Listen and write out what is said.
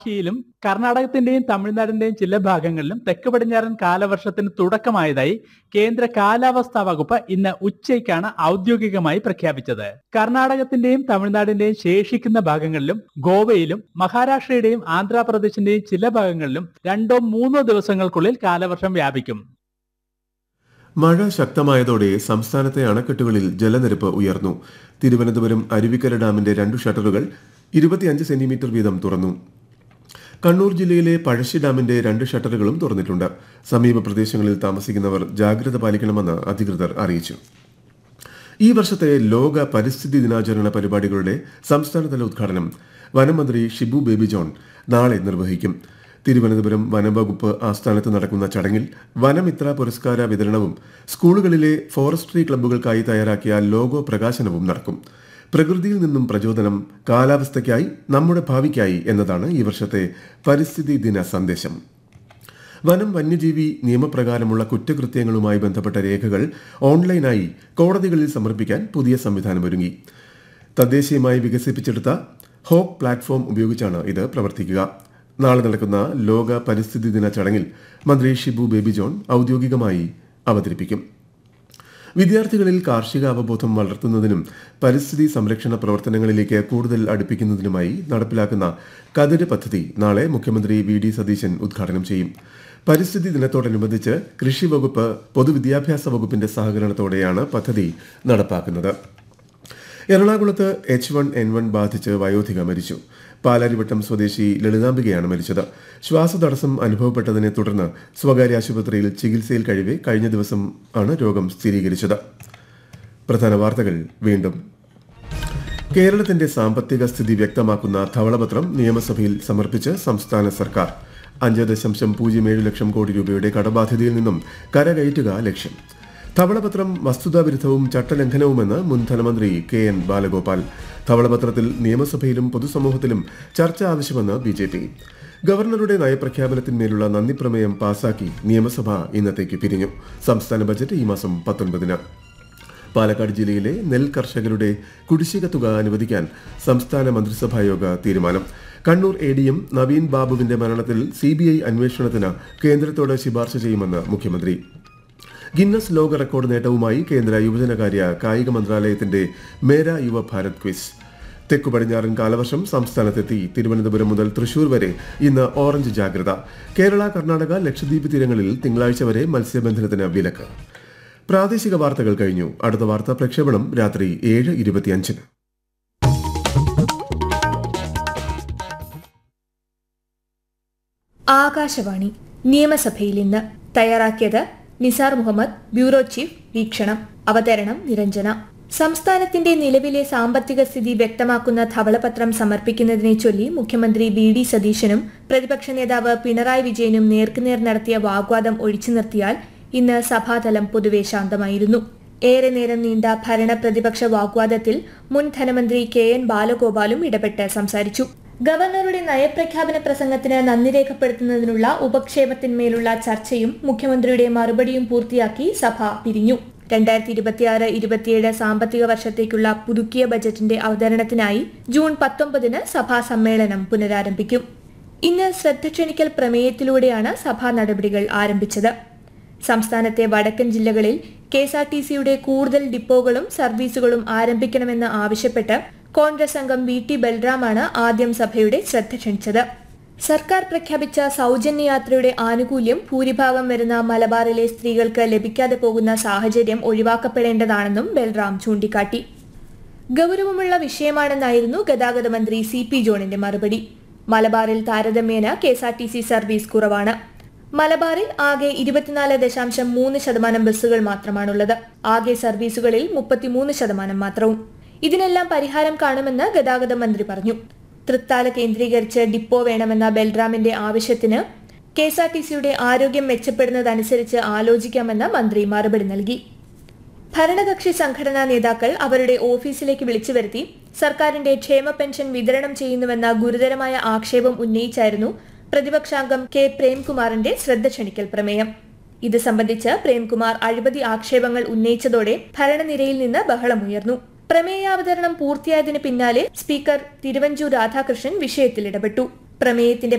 യിലും കർണാടകത്തിന്റെയും തമിഴ്നാടിന്റെയും ചില ഭാഗങ്ങളിലും തെക്ക് പടിഞ്ഞാറൻ കാലവർഷത്തിന് തുടക്കമായതായി കേന്ദ്ര കാലാവസ്ഥാ വകുപ്പ് ഇന്ന് ഉച്ചയ്ക്കാണ് ഔദ്യോഗികമായി പ്രഖ്യാപിച്ചത് കർണാടകത്തിന്റെയും തമിഴ്നാടിന്റെയും ശേഷിക്കുന്ന ഭാഗങ്ങളിലും ഗോവയിലും മഹാരാഷ്ട്രയുടെയും ആന്ധ്രാപ്രദേശിന്റെയും ചില ഭാഗങ്ങളിലും രണ്ടോ മൂന്നോ ദിവസങ്ങൾക്കുള്ളിൽ കാലവർഷം വ്യാപിക്കും മഴ ശക്തമായതോടെ സംസ്ഥാനത്തെ അണക്കെട്ടുകളിൽ ജലനിരപ്പ് ഉയർന്നു തിരുവനന്തപുരം അരുവിക്കര ഡാമിന്റെ രണ്ടു ഷട്ടറുകൾ ഇരുപത്തിയഞ്ച് സെന്റിമീറ്റർ വീതം തുറന്നു കണ്ണൂർ ജില്ലയിലെ പഴശ്ശി ഡാമിന്റെ രണ്ട് ഷട്ടറുകളും തുറന്നിട്ടുണ്ട് സമീപ പ്രദേശങ്ങളിൽ താമസിക്കുന്നവർ ജാഗ്രത പാലിക്കണമെന്ന് അധികൃതർ അറിയിച്ചു ഈ വർഷത്തെ ലോക പരിസ്ഥിതി ദിനാചരണ പരിപാടികളുടെ സംസ്ഥാനതല ഉദ്ഘാടനം വനമന്ത്രി ഷിബു ബേബി ജോൺ നാളെ നിർവഹിക്കും തിരുവനന്തപുരം വനംവകുപ്പ് ആസ്ഥാനത്ത് നടക്കുന്ന ചടങ്ങിൽ വനമിത്ര പുരസ്കാര വിതരണവും സ്കൂളുകളിലെ ഫോറസ്ട്രി ക്ലബ്ബുകൾക്കായി തയ്യാറാക്കിയ ലോഗോ പ്രകാശനവും നടക്കും പ്രകൃതിയിൽ നിന്നും പ്രചോദനം കാലാവസ്ഥയ്ക്കായി നമ്മുടെ ഭാവിക്കായി എന്നതാണ് ഈ വർഷത്തെ പരിസ്ഥിതി ദിന സന്ദേശം വനം വന്യജീവി നിയമപ്രകാരമുള്ള കുറ്റകൃത്യങ്ങളുമായി ബന്ധപ്പെട്ട രേഖകൾ ഓൺലൈനായി കോടതികളിൽ സമർപ്പിക്കാൻ പുതിയ സംവിധാനം ഒരുങ്ങി തദ്ദേശീയമായി വികസിപ്പിച്ചെടുത്ത ഹോപ്പ് പ്ലാറ്റ്ഫോം ഉപയോഗിച്ചാണ് ഇത് പ്രവർത്തിക്കുക നാളെ നടക്കുന്ന ലോക പരിസ്ഥിതി ദിന ചടങ്ങിൽ മന്ത്രി ഷിബു ബേബി ജോൺ ഔദ്യോഗികമായി അവതരിപ്പിക്കും വിദ്യാർത്ഥികളിൽ കാർഷിക അവബോധം വളർത്തുന്നതിനും പരിസ്ഥിതി സംരക്ഷണ പ്രവർത്തനങ്ങളിലേക്ക് കൂടുതൽ അടുപ്പിക്കുന്നതിനുമായി നടപ്പിലാക്കുന്ന കതിര് പദ്ധതി നാളെ മുഖ്യമന്ത്രി വി ഡി സതീശൻ ഉദ്ഘാടനം ചെയ്യും പരിസ്ഥിതി ദിനത്തോടനുബന്ധിച്ച് കൃഷി വകുപ്പ് പൊതുവിദ്യാഭ്യാസ വകുപ്പിന്റെ സഹകരണത്തോടെയാണ് പദ്ധതി നടപ്പാക്കുന്നത് എറണാകുളത്ത് എച്ച് വൺ എൻ വൺ ബാധിച്ച് വയോധിക മരിച്ചു പാലാരിവട്ടം സ്വദേശി ലളിതാംബികയാണ് മരിച്ചത് ശ്വാസതടസ്സം അനുഭവപ്പെട്ടതിനെ തുടർന്ന് സ്വകാര്യ ആശുപത്രിയിൽ ചികിത്സയിൽ കഴിവെ കഴിഞ്ഞ ദിവസം ആണ് രോഗം സ്ഥിരീകരിച്ചത് പ്രധാന വാർത്തകൾ വീണ്ടും കേരളത്തിന്റെ സാമ്പത്തിക സ്ഥിതി വ്യക്തമാക്കുന്ന ധവളപത്രം നിയമസഭയിൽ സമർപ്പിച്ച് സംസ്ഥാന സർക്കാർ അഞ്ച് ദശാംശം പൂജ്യം ഏഴ് ലക്ഷം കോടി രൂപയുടെ കടബാധ്യതയിൽ നിന്നും കരകയറ്റുക ലക്ഷ്യം ധവളപത്രം വസ്തുതാവിരുദ്ധവും ചട്ടലംഘനവുമെന്ന് മുൻ ധനമന്ത്രി കെ എൻ ബാലഗോപാൽ ധവളപത്രത്തിൽ നിയമസഭയിലും പൊതുസമൂഹത്തിലും ചർച്ച ആവശ്യമെന്ന് ബി ജെ പി ഗവർണറുടെ നയപ്രഖ്യാപനത്തിന്മേലുള്ള നന്ദിപ്രമേയം പാസാക്കി നിയമസഭ ഇന്നത്തേക്ക് പിരിഞ്ഞു സംസ്ഥാന ബജറ്റ് ഈ മാസം പത്തൊൻപതിന് പാലക്കാട് ജില്ലയിലെ നെൽ കർഷകരുടെ കുടിശ്ശിക തുക അനുവദിക്കാൻ സംസ്ഥാന മന്ത്രിസഭായോഗ തീരുമാനം Kannur A D M Naveen ബാബുവിന്റെ മരണത്തിൽ സി ബി ഐ അന്വേഷണത്തിന് കേന്ദ്രത്തോട് ശുപാർശ ചെയ്യുമെന്ന് മുഖ്യമന്ത്രി ഗിന്നസ് ലോക റെക്കോർഡ് നേട്ടവുമായി കേന്ദ്ര യുവജനകാര്യ കായിക മന്ത്രാലയത്തിന്റെ മേര യുവ ഭാരത് ക്വിസ് തെക്കു പടിഞ്ഞാറൻ കാലവർഷം സംസ്ഥാനത്തെത്തി തിരുവനന്തപുരം മുതൽ തൃശൂർ വരെ ഇന്ന് ഓറഞ്ച് ജാഗ്രത കേരള കർണാടക ലക്ഷദ്വീപ് തീരങ്ങളിൽ തിങ്കളാഴ്ച വരെ മത്സ്യബന്ധനത്തിന് വിലക്ക് പ്രാദേശിക വാർത്തകൾ കഴിഞ്ഞു അടുത്ത വാർത്താ പ്രക്ഷേപണം രാത്രി ഏഴ് ഇരുപത്തിയഞ്ചിന് ആകാശവാണി നിയമസഭയിൽ ഇന്ന് തയ്യാറാക്കിയത് നിസാർ മുഹമ്മദ് ബ്യൂറോ ചീഫ് വീക്ഷണം അവതരണം നിരഞ്ജന സംസ്ഥാനത്തിന്റെ നിലവിലെ സാമ്പത്തിക സ്ഥിതി വ്യക്തമാക്കുന്ന ധവളപത്രം സമർപ്പിക്കുന്നതിനെ ചൊല്ലി മുഖ്യമന്ത്രി വി ഡി സതീശനും പ്രതിപക്ഷ നേതാവ് പിണറായി വിജയനും നേർക്കുനേർ നടത്തിയ വാഗ്വാദം ഒഴിച്ചു നിർത്തിയാൽ ഇന്ന് സഭാതലം പൊതുവെ ശാന്തമായിരുന്നു ഏറെ നേരം നീണ്ട ഭരണ പ്രതിപക്ഷ വാഗ്വാദത്തിൽ മുൻ ധനമന്ത്രി കെ എൻ ബാലഗോപാലും ഇടപെട്ട് സംസാരിച്ചു ഗവർണറുടെ നയപ്രഖ്യാപന പ്രസംഗത്തിന് നന്ദി രേഖപ്പെടുത്തുന്നതിനുള്ള ഉപക്ഷേപത്തിന്മേലുള്ള ചർച്ചയും മുഖ്യമന്ത്രിയുടെ മറുപടിയും പൂർത്തിയാക്കി സഭ പിരിഞ്ഞു രണ്ടായിരത്തി ഇരുപത്തിയാറ് ഇരുപത്തിയേഴ് സാമ്പത്തിക വർഷത്തേക്കുള്ള പുതുക്കിയ ബജറ്റിന്റെ അവതരണത്തിനായി ജൂൺ പത്തൊമ്പതിന് സഭാ സമ്മേളനം പുനരാരംഭിക്കും ഇന്ന് ശ്രദ്ധ ക്ഷണിക്കൽ പ്രമേയത്തിലൂടെയാണ് സഭാ നടപടികൾ ആരംഭിച്ചത് സംസ്ഥാനത്തെ വടക്കൻ ജില്ലകളിൽ കെ എസ് ആർ ടി സിയുടെ കൂടുതൽ ഡിപ്പോകളും സർവീസുകളും ആരംഭിക്കണമെന്ന് ആവശ്യപ്പെട്ട് കോൺഗ്രസ് അംഗം വി ടി ബൽറാമാണ് ആദ്യം സഭയുടെ ശ്രദ്ധ ക്ഷണിച്ചത് സർക്കാർ പ്രഖ്യാപിച്ച സൗജന്യ യാത്രയുടെ ആനുകൂല്യം ഭൂരിഭാഗം വരുന്ന മലബാറിലെ സ്ത്രീകൾക്ക് ലഭിക്കാതെ പോകുന്ന സാഹചര്യം ഒഴിവാക്കപ്പെടേണ്ടതാണെന്നും ബൽറാം ചൂണ്ടിക്കാട്ടി ഗൗരവമുള്ള വിഷയമാണെന്നായിരുന്നു ഗതാഗത മന്ത്രി സി പി ജോണിന്റെ മറുപടി മലബാറിൽ താരതമ്യേന K S R T C service കുറവാണ് മലബാറിൽ ആകെ ഇരുപത്തിനാല് ദശാംശം മൂന്ന് ശതമാനം ബസ്സുകൾ മാത്രമാണുള്ളത് ആകെ സർവീസുകളിൽ മുപ്പത്തിമൂന്ന് ശതമാനം മാത്രവും ഇതിനെല്ലാം പരിഹാരം കാണുമെന്ന് ഗതാഗത മന്ത്രി പറഞ്ഞു തൃത്താല കേന്ദ്രീകരിച്ച് ഡിപ്പോ വേണമെന്ന ബൽറാമിന്റെ ആവശ്യത്തിന് കെ എസ് ആർ ടി സിയുടെ ആരോഗ്യം മെച്ചപ്പെടുന്നതനുസരിച്ച് ആലോചിക്കാമെന്ന് മന്ത്രി മറുപടി നൽകി ഭരണകക്ഷി സംഘടനാ നേതാക്കൾ അവരുടെ ഓഫീസിലേക്ക് വിളിച്ചു വരുത്തി സർക്കാരിന്റെ ക്ഷേമ പെൻഷൻ വിതരണം ചെയ്യുന്നുവെന്ന ഗുരുതരമായ ആക്ഷേപം ഉന്നയിച്ചായിരുന്നു പ്രതിപക്ഷാംഗം കെ പ്രേംകുമാറിന്റെ ശ്രദ്ധ ക്ഷണിക്കൽ പ്രമേയം ഇത് സംബന്ധിച്ച് പ്രേംകുമാർ അഴിമതി ആക്ഷേപങ്ങൾ ഉന്നയിച്ചതോടെ ഭരണനിരയിൽ നിന്ന് ബഹളമുയർന്നു പ്രമേയാവതരണം പൂർത്തിയായതിനു പിന്നാലെ സ്പീക്കർ തിരുവഞ്ചൂർ രാധാകൃഷ്ണൻ വിഷയത്തിൽ ഇടപെട്ടു പ്രമേയത്തിന്റെ